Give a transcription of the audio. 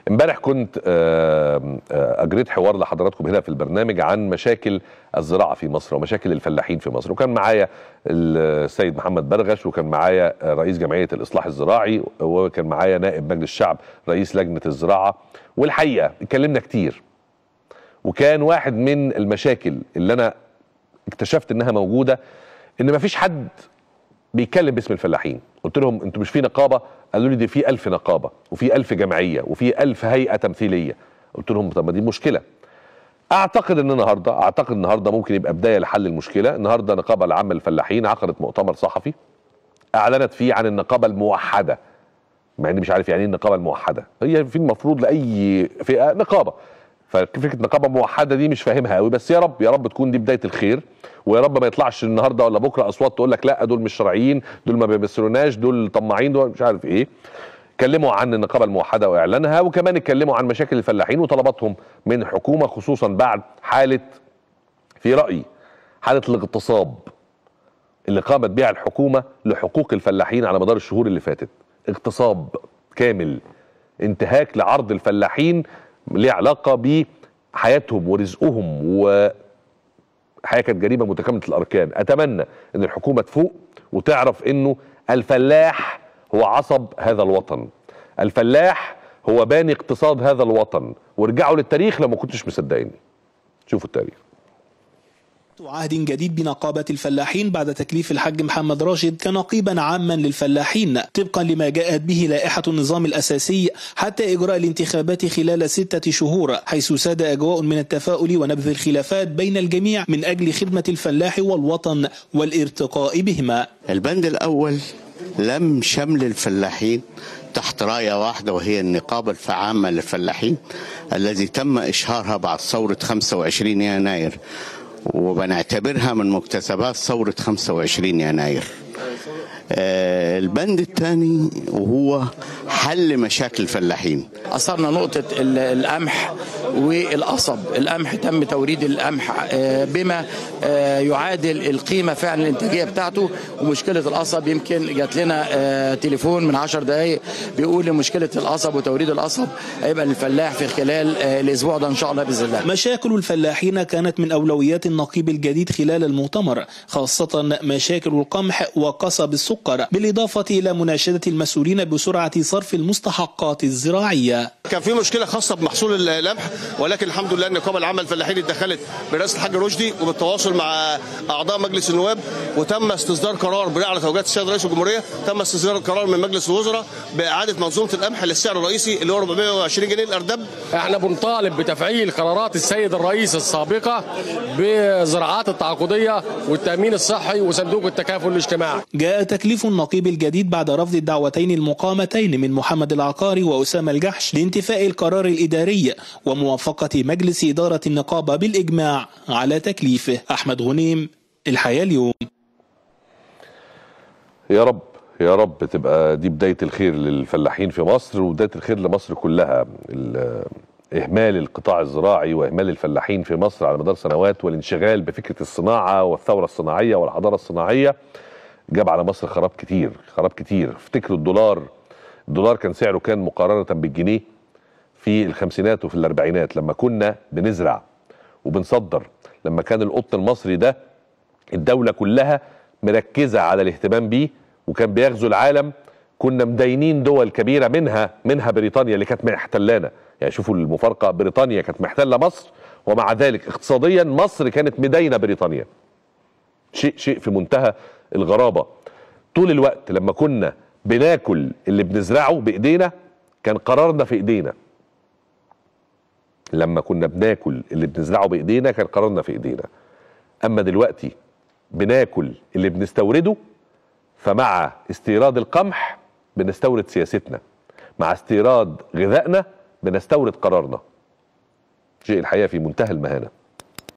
امبارح كنت آه، آه، اجريت حوار لحضراتكم هنا في البرنامج عن مشاكل الزراعه في مصر ومشاكل الفلاحين في مصر وكان معايا السيد محمد برغش وكان معايا رئيس جمعيه الاصلاح الزراعي وكان معايا نائب مجلس الشعب رئيس لجنه الزراعه والحقيقه اتكلمنا كتير وكان واحد من المشاكل اللي انا اكتشفت انها موجوده ان مفيش حد بيتكلم باسم الفلاحين قلت لهم انتوا مش في نقابه قالوا لي دي في ألف نقابه وفي ألف جمعيه وفي ألف هيئه تمثيليه قلت لهم طب ما دي مشكله اعتقد ان النهارده اعتقد النهارده ممكن يبقى بدايه لحل المشكله النهارده النقابه العامه للفلاحين عقدت مؤتمر صحفي اعلنت فيه عن النقابه الموحده مع اني مش عارف يعني ايه النقابه الموحده هي في المفروض لاي فئه نقابه ففكره نقابه موحده دي مش فاهمها قوي بس يا رب يا رب تكون دي بدايه الخير ويا رب ما يطلعش النهارده ولا بكره اصوات تقول لك لا دول مش شرعيين دول ما بيمثلوناش دول طماعين دول مش عارف ايه اتكلموا عن النقابه الموحده واعلانها وكمان اتكلموا عن مشاكل الفلاحين وطلباتهم من الحكومه خصوصا بعد حاله في رايي حاله الاغتصاب اللي قامت بها الحكومه لحقوق الفلاحين على مدار الشهور اللي فاتت اغتصاب كامل انتهاك لعرض الفلاحين ليه علاقه بحياتهم ورزقهم و حاجه كانت جريمه متكامله الاركان اتمنى ان الحكومه تفوق وتعرف انه الفلاح هو عصب هذا الوطن الفلاح هو باني اقتصاد هذا الوطن وارجعوا للتاريخ لو ما كنتش مصدقيني شوفوا التاريخ عهد جديد بنقابة الفلاحين بعد تكليف الحاج محمد راشد كنقيبا عاما للفلاحين طبقا لما جاءت به لائحة النظام الأساسي حتى إجراء الانتخابات خلال ستة شهور حيث ساد أجواء من التفاؤل ونبذ الخلافات بين الجميع من أجل خدمة الفلاح والوطن والارتقاء بهما البند الأول لم شمل الفلاحين تحت راية واحدة وهي النقابة العامة للفلاحين الذي تم إشهارها بعد ثورة 25 يناير وبنعتبرها من مكتسبات ثورة 25 يناير آه، البند الثاني وهو حل مشاكل الفلاحين أثرنا نقطة ال- القمح والقصب القمح تم توريد القمح آه، بما آه، يعادل القيمة فعلا الإنتاجية بتاعته ومشكلة القصب يمكن جات لنا آه، تليفون من عشر دقايق بيقول إن مشكلة القصب وتوريد القصب هيبقى للفلاح في خلال آه، الأسبوع ده إن شاء الله بإذن الله مشاكل الفلاحين كانت من أولويات النقيب الجديد خلال المؤتمر خاصة مشاكل القمح وقصب السكر بالإضافة إلى مناشدة المسؤولين بسرعة صرف المستحقات الزراعية كان في مشكله خاصه بمحصول القمح ولكن الحمد لله النقابه العامه للفلاحين اتدخلت برئاسه الحاج رشدي وبالتواصل مع اعضاء مجلس النواب وتم استصدار قرار بناء على توجيهات السيد رئيس الجمهوريه تم استصدار قرار من مجلس الوزراء باعاده منظومه القمح للسعر الرئيسي اللي هو 420 جنيه الاردب احنا بنطالب بتفعيل قرارات السيد الرئيس السابقة بزراعات التعاقدية والتأمين الصحي وصندوق التكافل الاجتماعي جاء تكليف النقيب الجديد بعد رفض الدعوتين المقامتين من محمد العقاري وأسامة الجحش لانتفاء القرار الإداري وموافقة مجلس إدارة النقابة بالإجماع على تكليفه أحمد غنيم الحياة اليوم يا رب يا رب تبقى دي بدايه الخير للفلاحين في مصر وبدايه الخير لمصر كلها ال- اهمال القطاع الزراعي واهمال الفلاحين في مصر على مدار سنوات والانشغال بفكره الصناعه والثوره الصناعيه والحضاره الصناعيه جاب على مصر خراب كتير خراب كتير افتكروا الدولار الدولار كان سعره كان مقارنه بالجنيه في الخمسينات وفي الاربعينات لما كنا بنزرع وبنصدر لما كان القطن المصري ده الدولة كلها مركزة على الاهتمام بيه وكان بيغزو العالم كنا مدينين دول كبيرة منها منها بريطانيا اللي كانت محتلانا يعني شوفوا المفارقة بريطانيا كانت محتلة مصر ومع ذلك اقتصاديا مصر كانت مدينة بريطانيا شيء شيء في منتهى الغرابة طول الوقت لما كنا بناكل اللي بنزرعه بايدينا كان قرارنا في ايدينا لما كنا بناكل اللي بنزرعه بايدينا كان قرارنا في ايدينا اما دلوقتي بناكل اللي بنستورده فمع استيراد القمح بنستورد سياستنا مع استيراد غذائنا بنستورد قرارنا شيء الحقيقه في منتهى المهانه